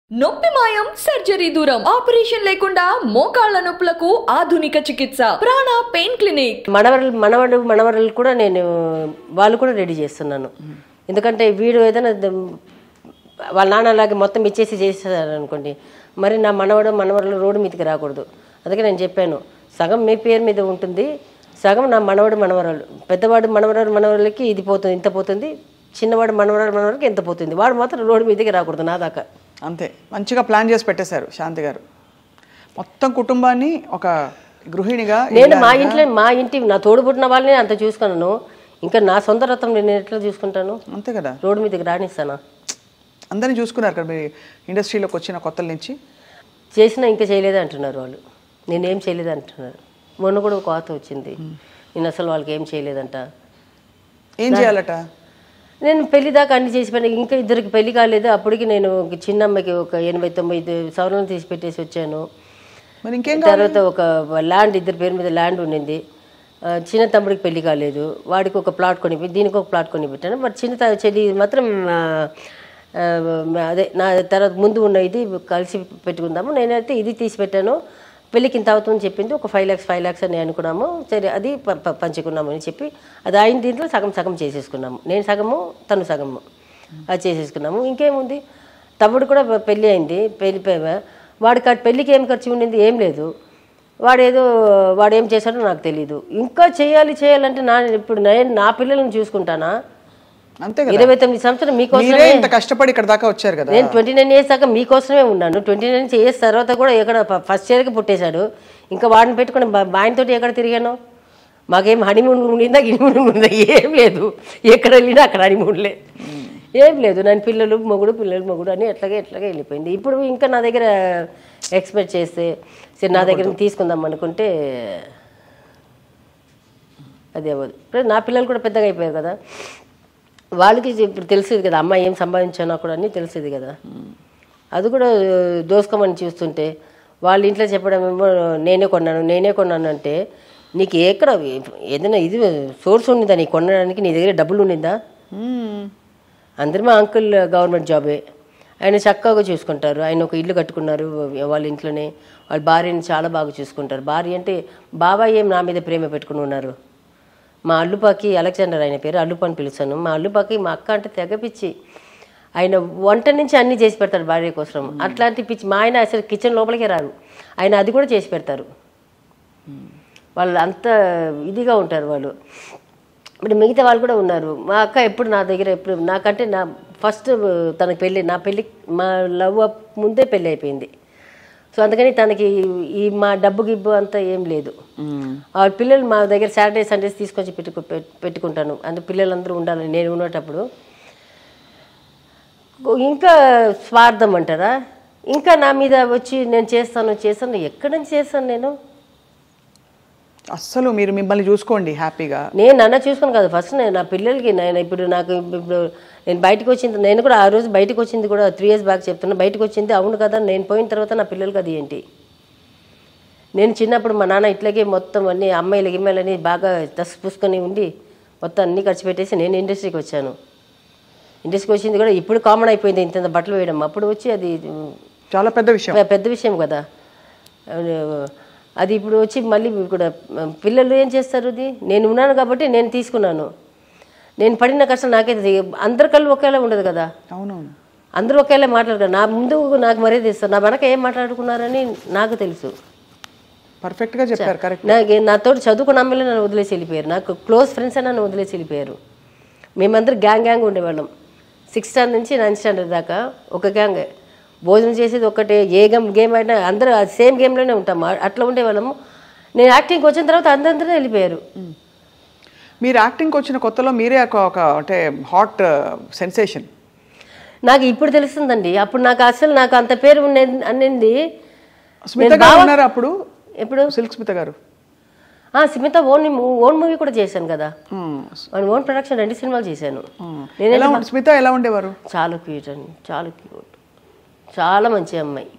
నొప్పి మాయం సర్జరీ దూరం ఆపరేషన్ లేకుండా మోకాళ్ల నొప్పులకు ఆధునిక చికిత్స ప్రాణ పెయిన్ క్లినిక్ మనవరలు మనవడు మనవరలు కూడా నేను వాళ్ళు కూడా రెడీ చేస్తున్నాను ఎందుకంటే వీడు ఏదైనా ద- వాళ్ళ నాన్న అలాగే మొత్తం ఇచ్చేసి చేసేసారు అనుకోండి మరి నా మనవడు మనవరలు రోడ్డు మీదకి రాకూడదు అందుకే నేను చెప్పాను సగం మీ పేరు మీద ఉంటుంది సగం నా మనవడు మనవరాలు పెద్దవాడు మనవరాలు మనవరాలకి ఇది పోతుంది ఇంత పోతుంది చిన్నవాడు మనవరాలు మనవరాలకి ఎంత పోతుంది వాడు మాత్రం రోడ్డు మీదకి రాకూడదు నా దాకా అంతే మంచిగా ప్లాన్ చేసి పెట్టేశారు శాంతి గారు మొత్తం కుటుంబాన్ని ఒక గృహిణిగా నేను మా ఇంట్లో మా ఇంటి నా తోడు పుట్టిన వాళ్ళని అంత చూసుకున్నాను ఇంకా నా సొంత రథం నేను ఎట్లా చూసుకుంటాను అంతే కదా రోడ్డు మీదకి రానిస్తానా అందరినీ చూసుకున్నారు కదా మీరు ఇండస్ట్రీలోకి వచ్చిన కొత్తల నుంచి చేసినా ఇంకా చేయలేదే అంటున్నారు వాళ్ళు నేనేం చేయలేదు అంటున్నారు మొన్న కూడా ఒక కోత వచ్చింది నేను అసలు వాళ్ళకి ఏం చేయలేదంట ఏం చేయాలట నేను పెళ్లి దాకా అన్ని చేసి పెట్టా ఇంకా ఇద్దరికి పెళ్లి కాలేదు అప్పటికి నేను ఒక చిన్న అమ్మాయికి ఒక ఎనభై తొంభై సవరణలు తీసి పెట్టేసి వచ్చాను మరి ఇంకేం తర్వాత ఒక ల్యాండ్ ఇద్దరి పేరు మీద ల్యాండ్ ఉండింది ఆ, చిన్న తమ్ముడికి పెళ్లి కాలేదు వాడికి ఒక ప్లాట్ కొని దీనికి ఒక ప్లాట్ కొని పెట్టాను బట్ చిన్న త- చెల్లి మాత్రం ఆ, ఆ, అదే నా తర్వాత ముందు ఉన్న ఇది కలిసి పెట్టుకుందాము నేనైతే ఇది తీసి పెట్టాను పెళ్ళికి ఇంత అవుతుందని చెప్పింది ఒక ఫైవ్ ల్యాక్స్ ఫైవ్ ల్యాక్స్ అని అనుకున్నాము సరే అది ప- ప- పంచుకున్నాము అని చెప్పి అది అయిన దీంట్లో సగం సగం చేసేసుకున్నాము నేను సగము తను సగము అది చేసేసుకున్నాము ఇంకేముంది తమ్ముడు కూడా పెళ్ళి అయింది పెళ్లి పే- వాడికి ఆ పెళ్ళికి ఏం ఖర్చు ఉండింది ఏం లేదు వాడు ఏదో వాడు ఏం చేశాడో నాకు తెలియదు ఇంకా చేయాలి చేయాలంటే నా ఇప్పుడు నేను నా పిల్లల్ని చూసుకుంటానా అంతే కదా ఇరవై తొమ్మిది సంవత్సరం మీకోసమే మీరే ఇంత కష్టపడి ఇక్కడ దాకా వచ్చారు కదా నేను ట్వంటీ నైన్ ఇయర్స్ దాకా మీకోసమే ఉన్నాను ట్వంటీ నైన్ ఇయర్స్ తర్వాత కూడా ఎక్కడ ఫస్ట్ ఇయర్కి పుట్టేశాడు ఇంకా వాడిని పెట్టుకుని ఆయనతో ఎక్కడ తిరిగాను మాకేం హనీమూన్ ఉండిందా గినిమూన్ ఉండిందా ఏం లేదు ఎక్కడ వెళ్ళినా అక్కడ హనీమూన్లే ఏం లేదు నేను పిల్లలు మొగుడు పిల్లలు మొగుడు అని ఎట్లాగే ఎట్లాగే వెళ్ళిపోయింది ఇప్పుడు ఇంకా నా దగ్గర ఎక్స్పెక్ట్ చేస్తే సరే నా దగ్గర తీసుకుందాం అనుకుంటే అది అవ్వదు ఇప్పుడు నా పిల్లలు కూడా పెద్దగా అయిపోయారు కదా వాళ్ళకి ఇప్పుడు తెలిసేది కదా అమ్మాయి ఏం సంపాదించానో కూడా అన్నీ తెలిసేది కదా అది కూడా దోసుకోమని చూస్తుంటే వాళ్ళ ఇంట్లో చెప్పడం ఏమో నేనే కొన్నాను నేనే కొన్నాను అంటే నీకు ఎక్కడ ఏదైనా ఇది సోర్స్ ఉండిందా నీకు కొనడానికి నీ దగ్గర డబ్బులు ఉండిందా మ్మ్. అందరూ మా అంకుల్ గవర్నమెంట్ జాబే ఆయన చక్కగా చూసుకుంటారు ఆయన ఒక ఇల్లు కట్టుకున్నారు వాళ్ళ ఇంట్లోనే వాళ్ళ భార్యని చాలా బాగా చూసుకుంటారు భార్య అంటే బాబాయ్ ఏం నా మీద ప్రేమ పెట్టుకుని ఉన్నారు మా అల్లుపాకి అలెగ్జాండర్ ఆయన పేరు అల్లుపు అని పిలుస్తాను మా అల్లుపాకి మా అక్క అంటే తెగ పిచ్చి ఆయన వంట నుంచి అన్నీ చేసి పెడతారు భార్య కోసం అట్లాంటి పిచ్చి మా ఆయన అసలు కిచెన్ లోపలికే రారు ఆయన అది కూడా చేసి పెడతారు వాళ్ళు అంత ఇదిగా ఉంటారు వాళ్ళు ఇప్పుడు మిగతా వాళ్ళు కూడా ఉన్నారు మా అక్క ఎప్పుడు నా దగ్గర ఎప్పుడు నాకంటే నా ఫస్ట్ తనకి పెళ్ళి నా పెళ్ళి మా లవ్ ముందే పెళ్ళి అయిపోయింది సో అందుకని తనకి ఈ మా డబ్బు గిబ్బు అంతా ఏం లేదు మ్మ్. ఆ పిల్లలు మా దగ్గర సాటర్డే సండేస్ తీసుకొచ్చి పెట్టుకు పెట్- పెట్టుకుంటాను అంటే పిల్లలందరూ ఉండాలి నేను ఉన్నటప్పుడు ఇంకా స్వార్థం అంటారా ఇంకా నా మీద వచ్చి నేను చేస్తాను చేస్తాను ఎక్కడి నుంచి చేస్తాను నేను అస్సలు మీరు మిమ్మల్ని చూసుకోండి హ్యాపీగా నేను నన్ను చూసుకుని కాదు ఫస్ట్ నేను నా పిల్లలకి నేను ఇప్పుడు నాకు ఇప్పుడు నేను బయటకు వచ్చింది నేను కూడా ఆ రోజు బయటకు వచ్చింది కూడా త్రీ ఇయర్స్ బ్యాక్ చెప్తున్నా బయటకు వచ్చింది అవును కదా నేను పోయిన తర్వాత నా పిల్లలకి అది ఏంటి నేను చిన్నప్పుడు మా నాన్న ఇట్లాగే మొత్తం అన్ని అమ్మాయిలు గిమ్మాయిలని బాగా దస్ పూసుకొని ఉండి మొత్తం అన్నీ ఖర్చు పెట్టేసి నేను ఇండస్ట్రీకి వచ్చాను ఇండస్ట్రీకి వచ్చింది కూడా ఇప్పుడు కామన్ అయిపోయింది ఇంత ఇంత బట్టలు వేయడం అప్పుడు వచ్చి అది చాలా పెద్ద విషయం పె- పెద్ద విషయం కదా అది ఇప్పుడు వచ్చి మళ్ళీ కూడా పిల్లలు ఏం చేస్తారు ఇది నేను ఉన్నాను కాబట్టి నేను తీసుకున్నాను నేను పడిన కష్టం నాకే తెలియదు. అందరి కళ్ళు ఒకేలా ఉండదు కదా అవునవును అందరూ ఒకేలా మాట్లాడరు నా ముందు నాకు మర్యాద ఇస్తారు నా వెనక ఏం మాట్లాడుకున్నారని నాకు తెలుసు పర్ఫెక్ట్గా చెప్పారు కరెక్ట్ నాకు నాతో చదువుకున్న అమ్మాయిలు నన్ను వదిలేసి వెళ్ళిపోయారు నాకు క్లోజ్ ఫ్రెండ్స్ అని నన్ను వదిలేసి వెళ్ళిపోయారు మేమందరం గ్యాంగ్ గ్యాంగ్ ఉండేవాళ్ళం సిక్స్త్ స్టాండర్డ్ నుంచి నైన్త్ స్టాండర్డ్ దాకా ఒక గ్యాంగ్ భోజనం చేసేది ఒకటే ఏ గేమ్ గేమ్ అయినా అందరూ సేమ్ గేమ్లోనే ఉంటాం ఆ- అట్లా ఉండేవాళ్ళము నేను యాక్టింగ్కి వచ్చిన తర్వాత అందరందరూ వెళ్ళిపోయారు మీరు యాక్టింగ్కి వచ్చిన కొత్తలో మీరే ఒక ఒక అంటే హాట్ సెన్సేషన్ నాకు ఇప్పుడు తెలుస్తుందండి అప్పుడు నాకు అసలు నాకు అంత పేరు ఉండేది అనింది స్మిత గారు ఉన్నారు అప్పుడు ఎప్పుడు సిల్క్ స్మిత గారు ఆ, స్మిత ఓన్ ఓన్ మూవీ కూడా చేశాను కదా మ్మ్. ఓన్ ప్రొడక్షన్ రెండు సినిమాలు చేశాను మ్మ్. నేనే ఎలా ఉండే- స్మిత ఎలా ఉండేవారు చాలా క్యూట్ అండి చాలా క్యూట్ చాలా మంచి అమ్మాయి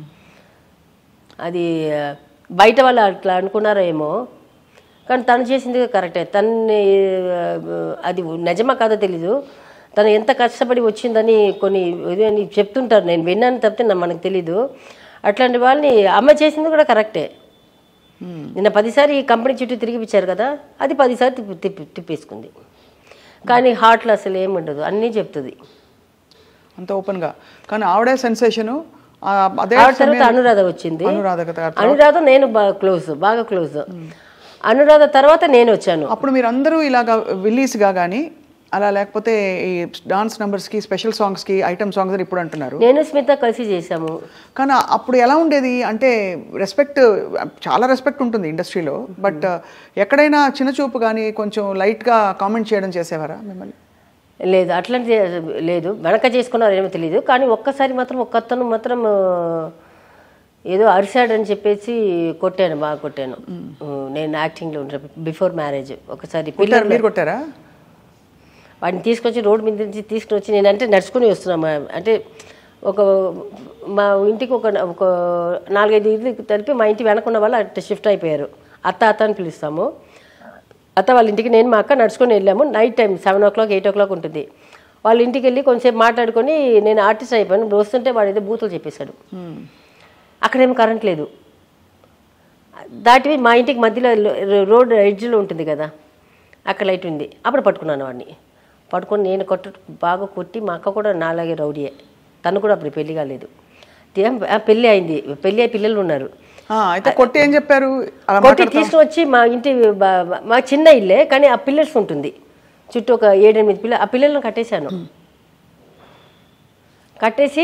అది ఆ, బయట వాళ్ళు అట్లా అనుకున్నారో ఏమో కానీ తను చేసింది కరెక్టే తన్ని ఆ, అది నిజమా కాదో తెలీదు తను ఎంత కష్టపడి వచ్చిందని కొన్ని ఇది అని చెప్తుంటారు నేను విన్నాను తప్పితే నా- మనకు తెలీదు అట్లాంటి వాళ్ళని అమ్మ చేసింది కూడా కరెక్టే నిన్న పదిసారి ఈ కంపెనీ చుట్టూ తిరిగిపించారు కదా అది పదిసారి తిప్పి తిప్పి తిప్పేసుకుంది కానీ హార్ట్లో అసలు ఏముండదు అన్నీ చెప్తుంది అంత ఓపెన్గా కానీ ఆవిడే సెన్సేషను అదే ఆవిడ తర్వాత సమయం- అనురాధ వచ్చింది అనురాధ గారు అనురాధ నేను బాగా క్లోజ్ బాగా క్లోజ్ అనురాధ తర్వాత నేను వచ్చాను అప్పుడు మీరు అందరూ ఇలాగా విల్లీస్గా కానీ అలా లేకపోతే ఈ డాన్స్ నెంబర్స్కి స్పెషల్ సాంగ్స్కి ఐటమ్ సాంగ్స్ అని ఇప్పుడు అంటున్నారు నేను స్మిత కలిసి చేశాము కానీ అప్పుడు ఎలా ఉండేది అంటే రెస్పెక్ట్ చాలా రెస్పెక్ట్ ఉంటుంది ఇండస్ట్రీలో బట్ ఎక్కడైనా చిన్న చూపు కానీ కొంచెం లైట్గా కామెంట్ చేయడం చేసేవారా మిమ్మల్ని లేదు అట్లాంటి లేదు వెనక చేసుకున్నారు ఏమో తెలియదు కానీ ఒక్కసారి మాత్రం ఒక్క అతను మాత్రం ఆ, ఏదో అరిశాడని చెప్పేసి కొట్టాను బాగా కొట్టాను నేను యాక్టింగ్లో ఉండే బిఫోర్ మ్యారేజ్ ఒకసారి కొట్టారు పిల్లలు మీరు కొట్టారా వాడిని తీసుకొచ్చి రోడ్డు మీద నుంచి తీసుకుని వచ్చి నేను అంటే నడుచుకుని వస్తున్నాను మా- అంటే ఒక మా ఇంటికి ఒక ఒక నాలుగైదు ఇల్లు కలిపి మా ఇంటి వెనకున్న వాళ్ళు అట్లా షిఫ్ట్ అయిపోయారు అత్త అత్త అని పిలుస్తాము అత్త వాళ్ళ ఇంటికి నేను మా అక్క నడుచుకొని వెళ్ళాము night time seven o'clock eight o'clock ఉంటుంది వాళ్ళ ఇంటికి వెళ్ళి కొంచెంసేపు మాట్లాడుకొని నేను ఆర్టిస్ట్ అయిపోయాను ఇప్పుడు వస్తుంటే వాడు ఏదో బూతులు చెప్పేశాడు అక్కడేమో కరెంట్ లేదు దాటివి మా ఇంటికి మధ్యలో లో- రోడ్ ఎడ్జ్లో ఉంటుంది కదా అక్కడ లైట్ ఉంది అప్పుడు పట్టుకున్నాను వాడిని పట్టుకొని నేను కొట్టు బాగా కొట్టి మా అక్క కూడా నాలాగే రౌడీయే తను కూడా అప్పుడు పెళ్లి కాలేదు ఏం ఆ, పెళ్లి అయింది పెళ్లి అయ్యి పిల్లలు ఉన్నారు ఆ, అయితే కొట్టి ఏం చెప్పారు అలా కొట్టి తీసుకుని వచ్చి మా ఇంటి బా- బా- మా చిన్న ఇల్లే కానీ ఆ పిల్లర్స్ ఉంటుంది చుట్టూ ఒక ఏడెనిమిది పిల్ల ఆ పిల్లలను కట్టేశాను కట్టేసి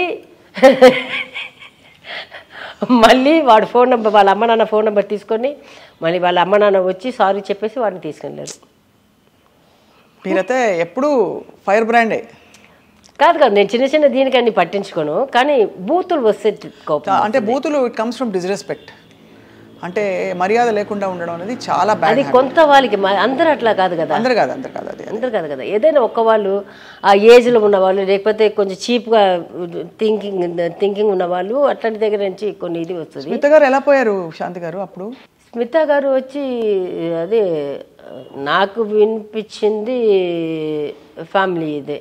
మళ్ళీ వాడు ఫోన్ నెంబర్ వాళ్ళ అమ్మ నాన్న ఫోన్ నెంబర్ తీసుకొని మళ్ళీ వాళ్ళ అమ్మ నాన్న వచ్చి సారీ చెప్పేసి వాడిని తీసుకెళ్ళారు మీరైతే ఎప్పుడు ఫైర్ బ్రాండే కాదు కాదు నేను చిన్న చిన్న దీనికన్నీ పట్టించుకోను కానీ బూతులు వస్తే కోపం అంటే బూతులు ఇట్ కమ్స్ ఫ్రమ్ డిస్రెస్పెక్ట్ అంటే మర్యాద లేకుండా ఉండడం అనేది చాలా అది బ్యాడ్ కొంత వాళ్ళకి మ- అందరూ అట్లా కాదు కదా అందరు కాదు అందరు కాదు అది అందరు కాదు కదా ఏదైనా ఒక్క వాళ్ళు ఆ ఏజ్లో ఉన్న వాళ్ళు లేకపోతే కొంచెం చీప్గా థింకింగ్ థింకింగ్ ఉన్న వాళ్ళు అట్లాంటి దగ్గర నుంచి కొన్ని ఇది వస్తుంది స్మిత గారు ఎలా పోయారు శాంతి గారు అప్పుడు స్మిత గారు వచ్చి అదే నాకు వినిపించింది ఫ్యామిలీ ఇదే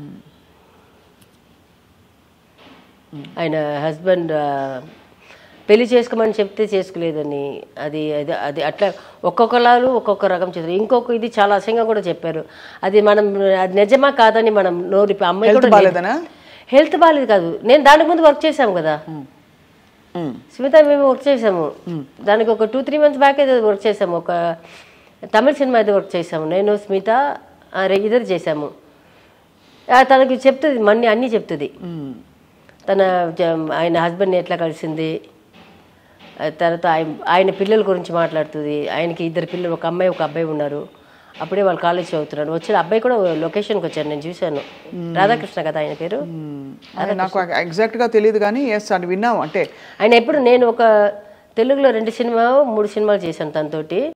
ఆయన హస్బెండ్ పెళ్లి చేసుకోమని చెప్తే చేసుకోలేదని అది అది అది అట్లా ఒక్కొక్కలాలు ఒక్కొక్క రకం చేస్తారు ఇంకొక ఇది చాలా అసహ్యంగా కూడా చెప్పారు అది మనం అది నిజమా కాదని మనం నోరి అమ్మాయి హెల్త్ కూడా బాగాలేదనా హెల్త్ బాగాలేదు కాదు నేను దానికి ముందు వర్క్ చేశాము కదా మ్మ్. స్మిత మేము వర్క్ చేసాము దానికి ఒక టూ త్రీ మంత్స్ బ్యాక్ అయితే వర్క్ చేసాము ఒక తమిళ సినిమా అయితే వర్క్ చేసాము నేను స్మిత ఆ, రే- ఇద్దరు చేసాము ఆ, తనకి చెప్తుంది మన్ని అన్నీ చెప్తుంది మ్మ్. తన జ- ఆయన హస్బెండ్ని ఎట్లా కలిసింది ఆ తర్వాత ఆయన ఆయన పిల్లల గురించి మాట్లాడుతుంది ఆయనకి ఇద్దరు పిల్లలు ఒక అమ్మాయి ఒక అబ్బాయి ఉన్నారు అప్పుడే వాళ్ళు కాలేజ్ చదువుతున్నాడు వచ్చిన అబ్బాయి కూడా లొకేషన్కి వచ్చాను నేను చూశాను రాధాకృష్ణ కదా ఆయన పేరు అదే నాకు ఎగ్జాక్ట్ గా తెలియదు కానీ ఎస్ అది విన్నాం అంటే ఆయన ఎప్పుడు నేను ఒక తెలుగులో రెండు సినిమా మూడు సినిమాలు చేశాను తనతోటి